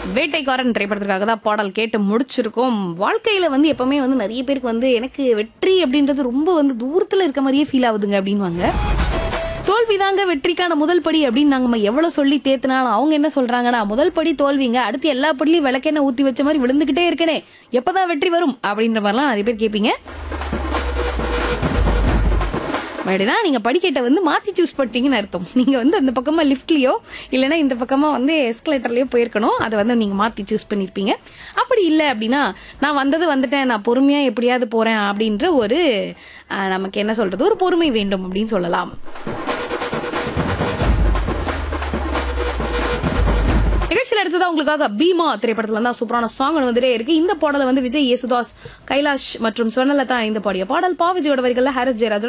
S வேட்டைக்காரன் திரைப்படத்திற்காக தான் பாடல் கேட்டு முடிச்சிருக்கோம் வாழ்க்கையில வந்து எப்பவுமே வந்து நிறைய பேருக்கு வந்து எனக்கு வெற்றி அப்படின்றது ரொம்ப வந்து தூரத்துல இருக்க மாதிரியே ஃபீல் ஆகுதுங்க அப்படின்வாங்க தோல்விதாங்க வெற்றிக்கான முதல் படி அப்படின்னு நாங்க நம்ம எவ்வளவு சொல்லி தேத்தினாலும் அவங்க என்ன சொல்றாங்கன்னா முதல் படி தோல்விங்க அடுத்து எல்லா படிலையும் விளக்கெண்ணெய் ஊத்தி வச்ச மாதிரி விழுந்துகிட்டே இருக்கனே எப்பதான் வெற்றி வரும் அப்படின்ற மாதிரிலாம் நிறைய பேர் கேட்பீங்க மறுபடிதான் நீங்க படிக்கட்டை வந்து மாத்தி சூஸ் பண்ணிட்டீங்கன்னு அர்த்தம் நீங்க வந்து அந்த பக்கமா லிஃப்ட்லயோ இல்லைன்னா இந்த பக்கமா வந்து எஸ்கலேட்டர்லயோ போயிருக்கணும் அதை வந்து நீங்க மாத்தி சூஸ் பண்ணிருப்பீங்க அப்படி இல்லை அப்படின்னா நான் வந்தது வந்துட்டேன் நான் பொறுமையா எப்படியாவது போறேன் அப்படின்ற ஒரு அஹ், நமக்கு என்ன சொல்றது ஒரு பொறுமை வேண்டும் அப்படின்னு சொல்லலாம் நிகழ்ச்சியில் அடுத்ததா உங்களுக்காக பீமா திரைப்படத்துல இருந்தா சூப்பரான சாங் வந்துட்டே இருக்கு இந்த பாடலை வந்து விஜய் யேசுதாஸ் கைலாஷ் மற்றும் ஸ்வர்ணலதா இந்த பாடிய பாடல் பா விஜயோட வரிகள்ல ஹாரிஸ் ஜெயராஜோட